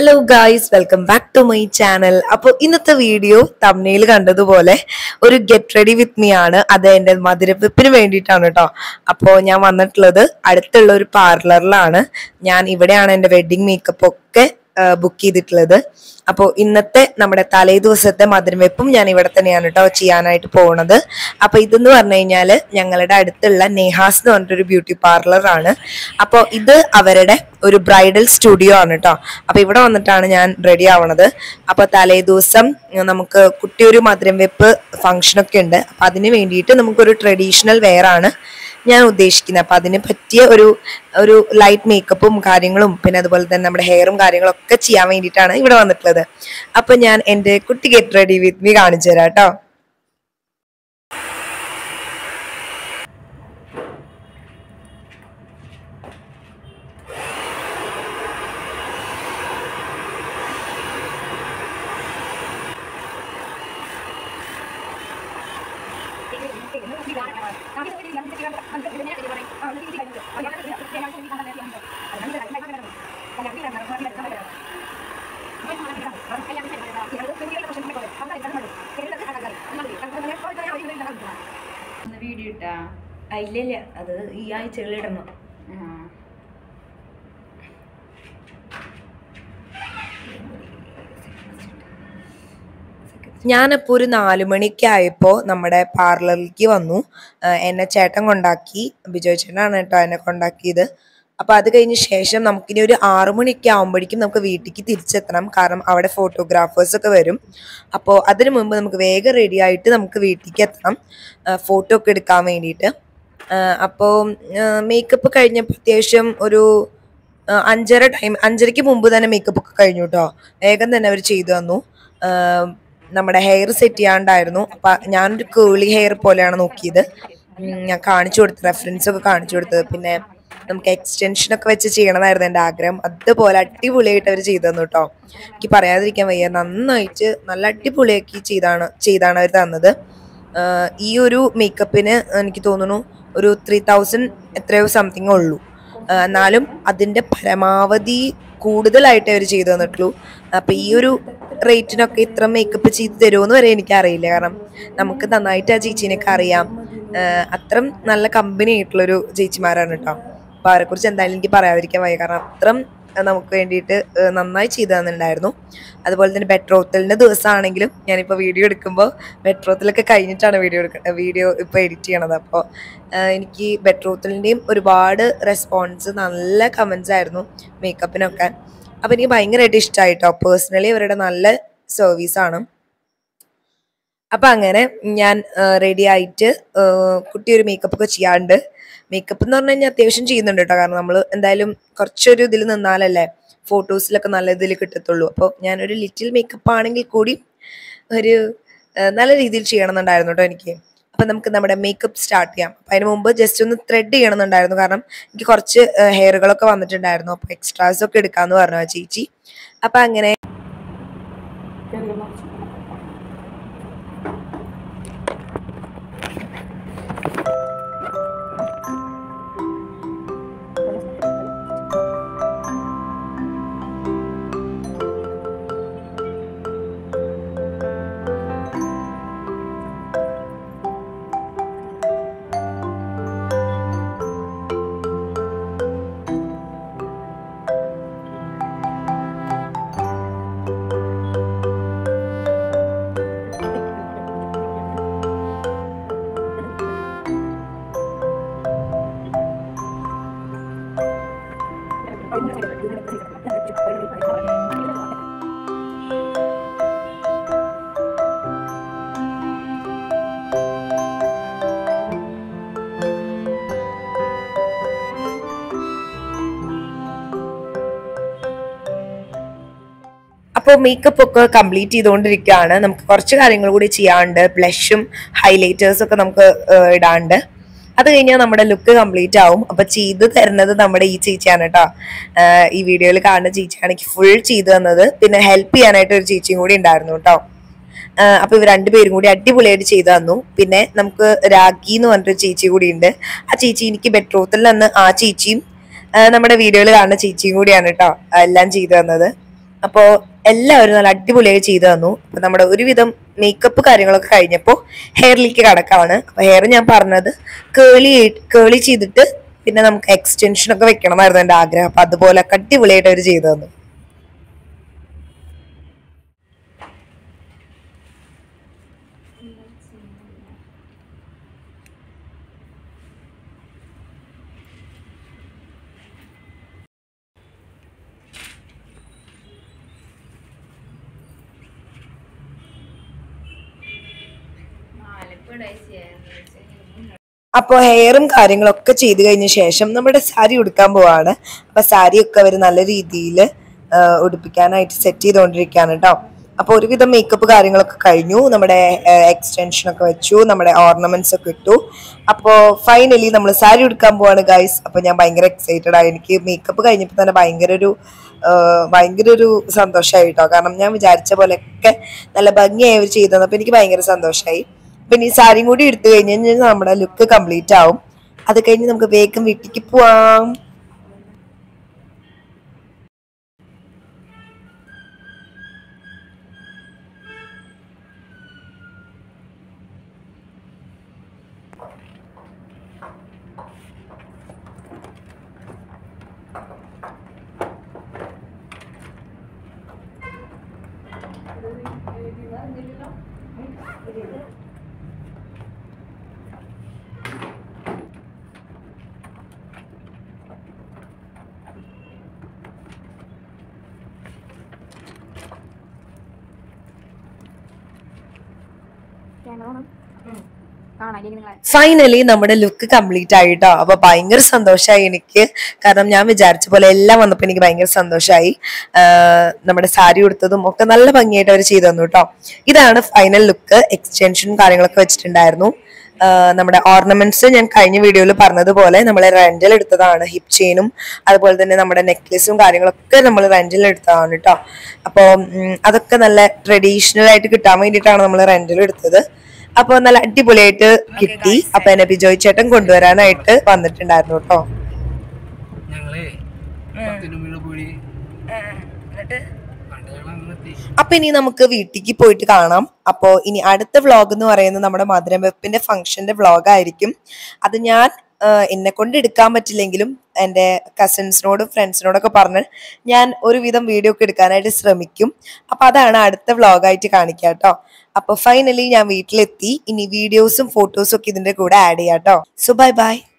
Hello guys welcome back to my channel അപ്പോൾ ഇന്നത്തെ video തമ്മിൽ കണ്ടതുപോലെ ഒരു ഗെറ്റ് റെഡി വിത്ത് മീ ആണ് അത് എൻ്റെ മധുരപ്പിന് വേണ്ടിയിട്ടാണ് കേട്ടോ അപ്പോൾ ഞാൻ വന്നിട്ടുള്ളത് അടുത്തുള്ള ഒരു പാർലറിലാണ് ഞാൻ ഇവിടെയാണ് എൻ്റെ വെഡിങ് മേക്കപ്പ് ഒക്കെ ബുക്ക് ചെയ്തിട്ടുള്ളത് അപ്പോൾ ഇന്നത്തെ നമ്മുടെ തലേ ദിവസത്തെ മധുരം വെപ്പും ഞാൻ ഇവിടെ തന്നെയാണ് കേട്ടോ ചെയ്യാനായിട്ട് പോകുന്നത് അപ്പോൾ ഇതെന്ന് പറഞ്ഞു കഴിഞ്ഞാൽ ഞങ്ങളുടെ അടുത്തുള്ള നേഹാസ് എന്ന് പറഞ്ഞിട്ടൊരു ബ്യൂട്ടി പാർലറാണ് അപ്പോൾ ഇത് അവരുടെ ഒരു ബ്രൈഡൽ സ്റ്റുഡിയോ ആണ് കേട്ടോ അപ്പോൾ ഇവിടെ വന്നിട്ടാണ് ഞാൻ റെഡി ആവണത് അപ്പോൾ തലേ ദിവസം നമുക്ക് കുട്ടിയൊരു മധുരം വെപ്പ് ഫംഗ്ഷനൊക്കെ ഉണ്ട് അപ്പോൾ അതിന് വേണ്ടിയിട്ട് നമുക്കൊരു ട്രഡീഷണൽ വെയർ ആണ് ഞാൻ ഉദ്ദേശിക്കുന്നത് അപ്പൊ അതിന് പറ്റിയ ഒരു ഒരു ലൈറ്റ് മേക്കപ്പും കാര്യങ്ങളും പിന്നെ അതുപോലെ തന്നെ നമ്മുടെ ഹെയറും കാര്യങ്ങളും ഒക്കെ ചെയ്യാൻ വേണ്ടിയിട്ടാണ് ഇവിടെ വന്നിട്ടുള്ളത് അപ്പൊ ഞാൻ എൻ്റെ കുട്ടി ഗെറ്റ് റെഡി വിത്ത് മീ കാണിച്ചു തരാം കേട്ടോ ഒന്ന് വീഡിയോ ഇട്ടാ ഇല്ല ഇല്ല അത് ഈ ആഴ്ചകളിൽ ഇടണം ആ. ഞാനപ്പോൾ ഒരു നാലു മണിക്ക് ആയപ്പോൾ നമ്മുടെ പാർലറിലേക്ക് വന്നു ആഹ് എന്നെ ചേട്ടൻ കൊണ്ടാക്കി ബിജോയ് ചേട്ടനാണ് കേട്ടോ എന്നെ കൊണ്ടാക്കിയത് അപ്പോൾ അത് കഴിഞ്ഞ ശേഷം നമുക്കിനി ഒരു ആറു മണിയൊക്കെ ആകുമ്പോഴേക്കും നമുക്ക് വീട്ടിലേക്ക് തിരിച്ചെത്തണം കാരണം അവിടെ ഫോട്ടോഗ്രാഫേഴ്സ് ഒക്കെ വരും അപ്പോൾ അതിനു മുമ്പ് നമുക്ക് വേഗം റെഡി ആയിട്ട് നമുക്ക് വീട്ടിലേക്ക് എത്തണം ഫോട്ടോ ഒക്കെ എടുക്കാൻ വേണ്ടിയിട്ട് അപ്പോൾ മേക്കപ്പ് കഴിഞ്ഞപ്പോൾ അത്യാവശ്യം ഒരു ആ, അഞ്ചര ടൈം അഞ്ചരയ്ക്ക് മുമ്പ് തന്നെ മേക്കപ്പ് ഒക്കെ കഴിഞ്ഞു കേട്ടോ വേഗം തന്നെ അവർ ചെയ്തു തന്നു ആ, നമ്മുടെ ഹെയർ സെറ്റ് ചെയ്യാണ്ടായിരുന്നു അപ്പൊ ഞാനൊരു കേളി ഹെയർ പോലെയാണ് നോക്കിയത് ഉം, ഞാൻ കാണിച്ചു കൊടുത്തു റെഫറൻസ് ഒക്കെ കാണിച്ചു കൊടുത്തത് പിന്നെ നമുക്ക് എക്സ്റ്റൻഷൻ ഒക്കെ വെച്ച് ചെയ്യണമായിരുന്നു എൻ്റെ ആഗ്രഹം അതുപോലെ അടിപൊളിയായിട്ട് അവർ ചെയ്തു തന്നു കേട്ടോ എനിക്ക് പറയാതിരിക്കാൻ വയ്യ നന്നായിട്ട് നല്ല അടിപൊളിയാക്കി ചെയ്താണ് ചെയ്താണ് അവർ തന്നത് ആ, ഈ ഒരു മേക്കപ്പിന് എനിക്ക് തോന്നുന്നു ഒരു ത്രീ തൗസൻഡ് എത്രയോ സംതിങ് ഉള്ളൂ ആ, എന്നാലും അതിന്റെ പരമാവധി കൂടുതലായിട്ട് അവർ ചെയ്തു തന്നിട്ടുള്ളൂ അപ്പൊ ഈ ഒരു റേറ്റിനൊക്കെ ഇത്ര മേക്കപ്പ് ചെയ്ത് തരുമെന്ന് വരെ എനിക്കറിയില്ല കാരണം നമുക്ക് നന്നായിട്ട് ആ ചേച്ചീനെയൊക്കെ അറിയാം ആ, അത്രയും നല്ല കമ്പനി ആയിട്ടുള്ളൊരു ചേച്ചിമാരാണ് കേട്ടോ അപ്പൊ അവരെ കുറിച്ച് എന്തായാലും എനിക്ക് പറയാതിരിക്കാൻ വയ്യ കാരണം അത്രയും ആ, നമുക്ക് വേണ്ടിയിട്ട് ആ, നന്നായി ചെയ്തു തന്നിട്ടുണ്ടായിരുന്നു അതുപോലെ തന്നെ ബെട്രോത്തലിന്റെ ദിവസമാണെങ്കിലും ഞാനിപ്പോൾ വീഡിയോ എടുക്കുമ്പോൾ ബെട്രോത്തിലൊക്കെ കഴിഞ്ഞിട്ടാണ് വീഡിയോ എടുക്ക വീഡിയോ ഇപ്പോൾ എഡിറ്റ് ചെയ്യണത് അപ്പോൾ എനിക്ക് ബെട്രോത്തലിൻ്റെയും ഒരുപാട് റെസ്പോൺസ് നല്ല കമൻസ് ആയിരുന്നു മേക്കപ്പിനൊക്കെ അപ്പോൾ എനിക്ക് ഭയങ്കരമായിട്ട് ഇഷ്ടമായിട്ടോ പേഴ്സണലി അവരുടെ നല്ല സർവീസാണ് അപ്പം അങ്ങനെ ഞാൻ റെഡി ആയിട്ട് ആ, കുട്ടി ഒരു മേക്കപ്പ് ഒക്കെ ചെയ്യാണ്ട് മേക്കപ്പ് എന്ന് പറഞ്ഞു കഴിഞ്ഞാൽ അത്യാവശ്യം ചെയ്യുന്നുണ്ട് കേട്ടോ കാരണം നമ്മൾ എന്തായാലും കുറച്ചൊരു ഇതിൽ നിന്നാലല്ലേ ഫോട്ടോസിലൊക്കെ നല്ല ഇതിൽ കിട്ടത്തുള്ളൂ അപ്പോൾ ഞാനൊരു ലിറ്റിൽ മേക്കപ്പ് ആണെങ്കിൽ കൂടി ഒരു ആ, നല്ല രീതിയിൽ ചെയ്യണമെന്നുണ്ടായിരുന്നു കേട്ടോ എനിക്ക് അപ്പം നമുക്ക് നമ്മുടെ മേക്കപ്പ് സ്റ്റാർട്ട് ചെയ്യാം അപ്പം അതിന് മുമ്പ് ജസ്റ്റ് ഒന്ന് ത്രെഡ് ചെയ്യണമെന്നുണ്ടായിരുന്നു കാരണം എനിക്ക് കുറച്ച് ഹെയറുകളൊക്കെ വന്നിട്ടുണ്ടായിരുന്നു അപ്പോൾ എക്സ്ട്രാസ് ഒക്കെ എടുക്കാമെന്ന് പറഞ്ഞു ആ ചേച്ചി അപ്പം അങ്ങനെ അപ്പോൾ മേക്കപ്പ് ഒക്കെ കംപ്ലീറ്റ് ചെയ്തുകൊണ്ടിരിക്കുകയാണ് നമുക്ക് കുറച്ച് കാര്യങ്ങൾ കൂടി ചെയ്യാണ്ട് ബ്ലഷും ഹൈലൈറ്റേഴ്സും ഒക്കെ നമുക്ക് ഏഹ്, ഇടാണ്ട് അത് കഴിഞ്ഞാൽ നമ്മുടെ ലുക്ക് കംപ്ലീറ്റ് ആവും അപ്പൊ ചെയ്ത് തരുന്നത് നമ്മുടെ ഈ ചേച്ചിയാണ് കേട്ടോ ഏഹ്, ഈ വീഡിയോയിൽ കാണുന്ന ചേച്ചിയാണ് എനിക്ക് ഫുൾ ചെയ്തു തന്നത് പിന്നെ ഹെൽപ്പ് ചെയ്യാനായിട്ട് ഒരു ചേച്ചിയും കൂടി ഉണ്ടായിരുന്നു കേട്ടോ ആഹ് അപ്പൊ ഇവർ രണ്ടുപേരും കൂടി അടിപൊളിയായിട്ട് ചെയ്തു തന്നു പിന്നെ നമുക്ക് രാഖി എന്ന് പറഞ്ഞിട്ടൊരു ചേച്ചി കൂടി ഉണ്ട് ആ ചേച്ചി എനിക്ക് ബെഡ്റൂത്തിൽ നിന്ന് ആ ചേച്ചിയും ആഹ് നമ്മുടെ വീഡിയോയിൽ കാണുന്ന ചേച്ചിയും കൂടിയാണ് കേട്ടോ എല്ലാം ചെയ്തു തന്നത് അപ്പോൾ എല്ലാവരും നല്ല അടിപൊളിയായി ചെയ്തു തന്നു അപ്പൊ നമ്മുടെ ഒരുവിധം മേക്കപ്പ് കാര്യങ്ങളൊക്കെ കഴിഞ്ഞപ്പോൾ ഹെയറിലേക്ക് കടക്കാണ് അപ്പൊ ഹെയർ ഞാൻ പറഞ്ഞത് കേളി കേളി ചെയ്തിട്ട് പിന്നെ നമുക്ക് എക്സ്റ്റൻഷൻ ഒക്കെ വെക്കണമായിരുന്നു എൻ്റെ ആഗ്രഹം അപ്പൊ അതുപോലെ അടിപൊളിയായിട്ട് അവർ ചെയ്തു തന്നു അപ്പോൾ ഹെയറും കാര്യങ്ങളൊക്കെ ചെയ്ത് കഴിഞ്ഞ ശേഷം നമ്മുടെ സാരി ഉടുക്കാൻ പോവാണ് അപ്പൊ സാരി ഒക്കെ അവർ നല്ല രീതിയിൽ ഉടുപ്പിക്കാനായിട്ട് സെറ്റ് ചെയ്തുകൊണ്ടിരിക്കുകയാണ് കേട്ടോ അപ്പോൾ ഒരുവിധം മേക്കപ്പ് കാര്യങ്ങളൊക്കെ കഴിഞ്ഞു നമ്മുടെ എക്സ്റ്റൻഷൻ ഒക്കെ വെച്ചു നമ്മുടെ ഓർണമെന്റ്സ് ഒക്കെ ഇട്ടു അപ്പോൾ ഫൈനലി നമ്മൾ സാരി ഉടുക്കാൻ പോവാണ് ഗൈസ് അപ്പോൾ ഞാൻ ഭയങ്കര എക്സൈറ്റഡ് ആയി എനിക്ക് മേക്കപ്പ് കഴിഞ്ഞപ്പോൾ തന്നെ ഭയങ്കര ഒരു ആ, ഭയങ്കര ഒരു സന്തോഷമായി കേട്ടോ കാരണം ഞാൻ വിചാരിച്ച പോലെയൊക്കെ നല്ല ഭംഗിയായി അവർ ചെയ്തു തന്നപ്പോൾ എനിക്ക് ഭയങ്കര സന്തോഷമായി പിന്നെ ഈ സാരിയും കൂടി എടുത്തു കഴിഞ്ഞ് കഴിഞ്ഞാൽ നമ്മുടെ ലുക്ക് കംപ്ലീറ്റ് ആവും അത് കഴിഞ്ഞ് നമുക്ക് വേഗം വീട്ടിലേക്ക് പോവാം ഫൈനലി നമ്മുടെ ലുക്ക് കംപ്ലീറ്റ് ആയിട്ടോ അപ്പൊ ഭയങ്കര സന്തോഷമായി എനിക്ക് കാരണം ഞാൻ വിചാരിച്ച പോലെ എല്ലാം വന്നപ്പോൾ എനിക്ക് ഭയങ്കര സന്തോഷമായി നമ്മുടെ സാരി ഉടുത്തതും ഒക്കെ നല്ല ഭംഗിയായിട്ട് അവർ ചെയ്തു തന്നു കേട്ടോ ഇതാണ് ഫൈനൽ ലുക്ക് എക്സ്റ്റൻഷനും കാര്യങ്ങളൊക്കെ വെച്ചിട്ടുണ്ടായിരുന്നു ആ, നമ്മുടെ ഓർണമെന്റ്സ് ഞാൻ കഴിഞ്ഞ വീഡിയോയിൽ പറഞ്ഞതുപോലെ നമ്മൾ റെന്റൽ എടുത്തതാണ് ഹിപ്പ് ചെയിനും അതുപോലെ തന്നെ നമ്മുടെ നെക്ലസും കാര്യങ്ങളൊക്കെ നമ്മൾ റെന്റൽ എടുത്തതാണ് കേട്ടോ അപ്പോൾ അതൊക്കെ നല്ല ട്രഡീഷണൽ ആയിട്ട് കിട്ടാൻ വേണ്ടിയിട്ടാണ് നമ്മൾ റെന്റൽ എടുത്തത് അപ്പോൾ നല്ല അടിപൊളിയായിട്ട് കിട്ടി അപ്പൊ എന്നെ ബിജോയ് ചേട്ടൻ കൊണ്ടുവരാനായിട്ട് വന്നിട്ടുണ്ടായിരുന്നു കേട്ടോ ഞങ്ങളെ പത്തിനുമ്പ് പോയി കണ്ട് ഞങ്ങൾ അങ്ങനെ എത്തി അപ്പൊ ഇനി നമുക്ക് വീട്ടിലേക്ക് പോയിട്ട് കാണാം അപ്പോ ഇനി അടുത്ത വ്ളോഗ് എന്ന് പറയുന്നത് നമ്മുടെ മധുരം വെപ്പിന്റെ ഫംഗ്ഷന്റെ വ്ളോഗ് ആയിരിക്കും അത് ഞാൻ എന്നെ കൊണ്ട് എടുക്കാൻ പറ്റില്ലെങ്കിലും എൻ്റെ കസിൻസിനോടും ഫ്രണ്ട്സിനോടൊക്കെ പറഞ്ഞ് ഞാൻ ഒരുവിധം വീഡിയോ ഒക്കെ എടുക്കാനായിട്ട് ശ്രമിക്കും അപ്പൊ അതാണ് അടുത്ത വ്ളോഗായിട്ട് കാണിക്കുക കേട്ടോ അപ്പൊ ഫൈനലി ഞാൻ വീട്ടിലെത്തി ഇനി വീഡിയോസും ഫോട്ടോസും ഒക്കെ ഇതിന്റെ കൂടെ ആഡ് ചെയ്യാം കേട്ടോ സോ ബൈ ബൈ